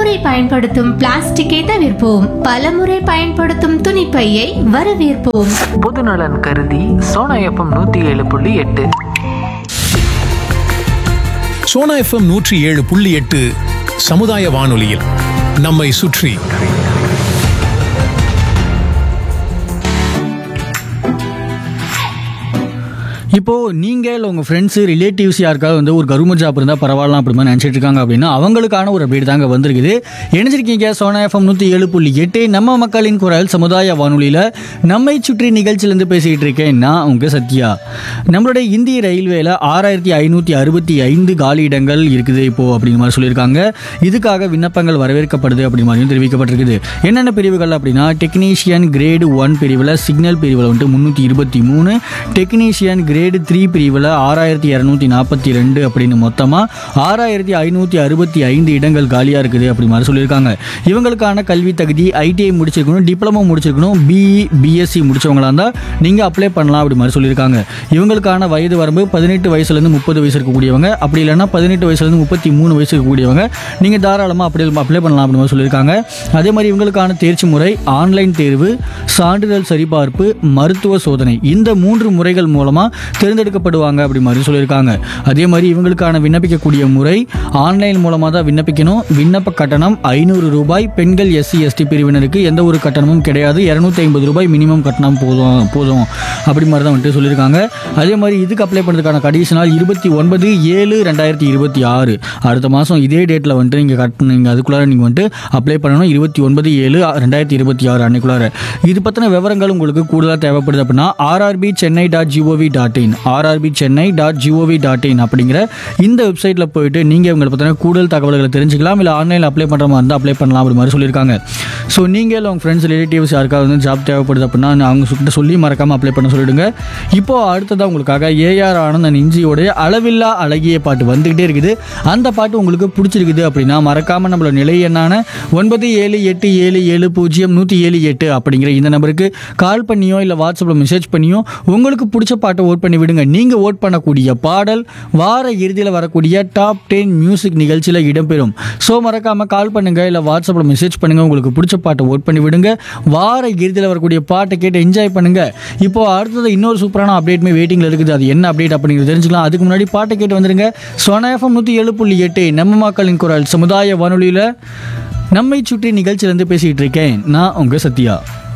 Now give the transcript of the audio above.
ஒருமுறை பயன்படுத்தும் பிளாஸ்டிக்கை தவிர்ப்போம் பலமுறை பயன்படுத்தும் துணிப்பையை வரவேற்போம் பொதுநலன் கருதி சோனா எஃப்எம் நூற்றி ஏழு புள்ளி எட்டு சோனா எஃப்எம் நூற்றி ஏழு புள்ளி எட்டு சமுதாய வானொலியில் நம்மை சுற்றி இப்போ நீங்க இல்ல உங்க ஃப்ரெண்ட்ஸ் ரிலேட்டிவ்ஸ் யாருக்காவது வந்து ஒரு கவர்மெண்ட் ஜாப் இருந்தா பரவாயில்லாம் அப்படி மாதிரி நினைச்சிட்டு இருக்காங்க அப்படின்னா அவங்களுக்கான ஒரு அப்டேட் தாங்க வந்திருக்குது இணைஞ்சிருக்கீங்க சோனா எஃப்எம் நூத்தி ஏழு புள்ளி எட்டு நம்ம மக்களின் குரல் சமுதாய வானொலியில நம்மை சுற்றி நிகழ்ச்சியிலேருந்து பேசிக்கிட்டு இருக்கேன் நான் உங்க சத்யா நம்மளுடைய இந்திய ரயில்வேல ஆறாயிரத்தி ஐநூத்தி அறுபத்தி ஐந்து காலி இடங்கள் இருக்குது இப்போ அப்படிங்கிற மாதிரி சொல்லியிருக்காங்க இதுக்காக விண்ணப்பங்கள் வரவேற்கப்படுது அப்படிங்கிற மாதிரியும் தெரிவிக்கப்பட்டிருக்குது என்னென்ன பிரிவுகள் அப்படின்னா டெக்னீஷியன் கிரேடு ஒன் பிரிவில் சிக்னல் பிரிவில் வந்துட்டு முந்நூற்றி இருபத்தி மூணு டெக்னீஷியன் கிரேடு த்ரீ பிரிவில் ஆறாயிரத்தி இரநூத்தி நாற்பத்தி ரெண்டு அப்படின்னு மொத்தமாக ஆறாயிரத்தி ஐநூற்றி அறுபத்தி ஐந்து இடங்கள் காலியாக இருக்குது அப்படி மாதிரி சொல்லியிருக்காங்க இவங்களுக்கான கல்வி தகுதி ஐடிஐ முடிச்சிருக்கணும் டிப்ளமோ முடிச்சிருக்கணும் பிஇ பிஎஸ்சி முடிச்சவங்களா இருந்தால் நீங்கள் அப்ளை பண்ணலாம் அப்படி மாதிரி சொல்லியிருக்காங்க இவங்களுக்கான வயது வரம்பு பதினெட்டு வயசுலேருந்து முப்பது வயசு இருக்கக்கூடியவங்க அப்படி இல்லைன்னா பதினெட்டு வயசுலேருந்து முப்பத்தி மூணு வயசு இருக்கக்கூடியவங்க நீங்கள் தாராளமாக அப்படி அப்ளை பண்ணலாம் அப்படி மாதிரி சொல்லியிருக்காங்க அதே மாதிரி இவங்களுக்கான தேர்ச்சி முறை ஆன்லைன் தேர்வு சான்றிதழ் சரிபார்ப்பு மருத்துவ சோதனை இந்த மூன்று முறைகள் மூலமாக தேர்ந்தெடுக்கப்படுவாங்க அப்படி மாதிரி சொல்லியிருக்காங்க அதே மாதிரி இவங்களுக்கான விண்ணப்பிக்கக்கூடிய முறை ஆன்லைன் மூலமாக தான் விண்ணப்பிக்கணும் விண்ணப்ப கட்டணம் ஐநூறு ரூபாய் பெண்கள் எஸ்சி எஸ்டி பிரிவினருக்கு எந்த ஒரு கட்டணமும் கிடையாது இரநூத்தி ஐம்பது ரூபாய் மினிமம் கட்டணம் போதும் போதும் அப்படி மாதிரி தான் வந்துட்டு சொல்லியிருக்காங்க அதே மாதிரி இதுக்கு அப்ளை பண்ணுறதுக்கான கடைசி நாள் இருபத்தி ஒன்பது ஏழு ரெண்டாயிரத்தி இருபத்தி ஆறு அடுத்த மாதம் இதே டேட்டில் வந்துட்டு நீங்கள் கட்ட நீங்கள் அதுக்குள்ளார நீங்கள் வந்துட்டு அப்ளை பண்ணணும் இருபத்தி ஒன்பது ஏழு ரெண்டாயிரத்தி இருபத்தி ஆறு அன்னைக்குள்ளார இது பற்றின விவரங்கள் உங்களுக்கு கூடுதலாக தேவைப்படுது அப்படின்னா RRB Chennai dot gov dot in RRB Chennai dot gov dot in அப்படிங்கிற இந்த வெப்சைட்டில் போயிட்டு நீங்கள் உங்களை பற்றின கூடுதல் தகவல்களை தெரிஞ்சுக்கலாம் இல்லை ஆன்லைனில் அப்ளை பண்ணுற மாதிரி இருந்தால் அப்ளை பண்ணலாம் அப்படி மாதிரி சொல்லியிருக்காங்க ஸோ நீங்கள் இல்லை உங்கள் ஃப்ரெண்ட்ஸ் ரிலேட்டிவ்ஸ் யாருக்காவது வந்து ஜாப் தேவைப்படுது அப்படின்னா அவங்க கிட்ட சொல்லி மறக்காமல் அப்ளை பண்ண சொல்லிடுங்க இப்போ அடுத்ததாக உங்களுக்காக ஏஆர் ஆனந்த் அண்ட் இஞ்சியோடைய அளவில்லா அழகிய பாட்டு வந்துகிட்டே இருக்குது அந்த பாட்டு உங்களுக்கு பிடிச்சிருக்குது அப்படின்னா மறக்காமல் நம்மளோட நிலை எண்ணான ஒன்பது ஏழு எட்டு ஏழு ஏழு பூஜ்ஜியம் நூற்றி ஏழு எட்டு அப்படிங்கிற இந்த நம்பருக்கு கால் பண்ணியோ இல்லை வாட்ஸ்அப்பில் மெசேஜ் பண்ணியோ உங்களுக்கு பிடிச்ச பாட்டை ஓட் பண்ணி விடுங்க நீங்கள் ஓட் பண்ணக்கூடிய பாடல் வார இறுதியில் வரக்கூடிய டாப் டென் மியூசிக் நிகழ்ச்சியில் இடம்பெறும் ஸோ மறக்காமல் கால் பண்ணுங்க இல்லை வாட்ஸ்அப்பில் மெசேஜ் பண்ணுங்க உங்களுக்கு பிடிச்ச பாட்டை ஓட் பண்ணி விடுங்க வார இறுதியில் வரக்கூடிய பாட்டை கேட்டு என்ஜாய் பண்ணுங்க இப்போ அடுத்தது இன்னொரு சூப்பரான அப்டேட்மே வெயிட்டிங்கில் இருக்குது அது என்ன அப்டேட் அப்படிங்கிறது தெரிஞ்சுக்கலாம் அதுக்கு முன்னாடி பாட்டை கேட்டு வந்துருங்க சோனா எஃப்எம் நூற்றி ஏழு புள்ளி எட்டு நம்ம மக்களின் குரல் சமுதாய வானொலியில் நம்மை சுற்றி நிகழ்ச்சியிலேருந்து பேசிகிட்டு இருக்கேன் நான் உங்கள் சத்யா